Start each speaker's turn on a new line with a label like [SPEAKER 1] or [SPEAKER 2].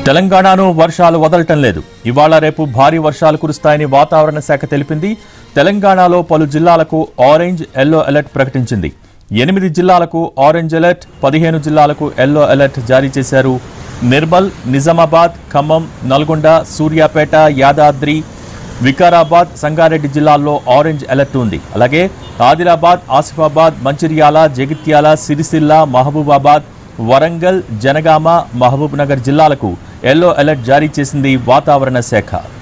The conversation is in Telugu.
[SPEAKER 1] తెలంగాణను వర్షాలు వదలటం లేదు ఇవాళ రేపు భారీ వర్షాలు కురుస్తాయని వాతావరణ శాఖ తెలిపింది తెలంగాణలో పలు జిల్లాలకు ఆరెంజ్ ఎల్లో అలర్ట్ ప్రకటించింది ఎనిమిది జిల్లాలకు ఆరెంజ్ అలర్ట్ పదిహేను జిల్లాలకు ఎల్లో అలర్ట్ జారీ చేశారు నిర్మల్ నిజామాబాద్ ఖమ్మం నల్గొండ సూర్యాపేట యాదాద్రి వికారాబాద్ సంగారెడ్డి జిల్లాల్లో ఆరెంజ్ అలర్ట్ ఉంది అలాగే ఆదిలాబాద్ ఆసిఫాబాద్ మంచిర్యాల జగిత్యాల సిరిసిల్ల మహబూబాబాద్ వరంగల్ జనగామ మహబూబ్ నగర్ జిల్లాలకు ఎల్లో అలర్ట్ జారీ చేసింది వాతావరణ శాఖ